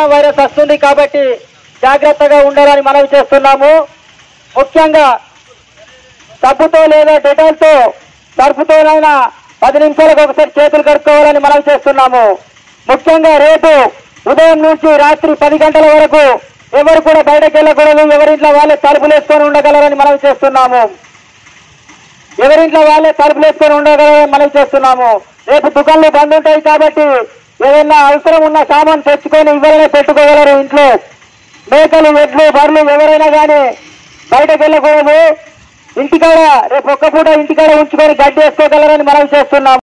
corona virus వస్తుంది కాబట్టి జాగ్రత్తగా ఉండాలని మనవి చేస్తున్నాము ముఖ్యంగా సబ్బుతో లేదా డెటాల్తో సర్ఫుతోనైనా పది నిమిషాలకు ఒకసారి చేతులు కడుక్కోవాలని మనవి చేస్తున్నాము ముఖ్యంగా రేపు ఉదయం నుంచి రాత్రి పది గంటల వరకు ఎవరు కూడా బయటకు వెళ్ళకూడదు ఎవరింట్లో వాళ్ళే తలుపులు వేసుకొని ఉండగలరని మనవి చేస్తున్నాము ఎవరింట్లో వాళ్ళే తలుపులు వేసుకొని ఉండగలరని మనవి చేస్తున్నాము రేపు దుకాణాలు బంద్ ఉంటాయి కాబట్టి ఏదైనా అవసరం ఉన్న సామాన్ తెచ్చుకొని ఇవ్వాలనే పెట్టుకోగలరు ఇంట్లో మేకలు ఎడ్లు బర్రెలు ఎవరైనా కానీ బయటకు వెళ్ళకూడదు ఇంటికాడ రేపు ఒక్క పూట ఇంటికాడ ఉంచుకొని గడ్డి వేసుకోగలరని మనవి చేస్తున్నాం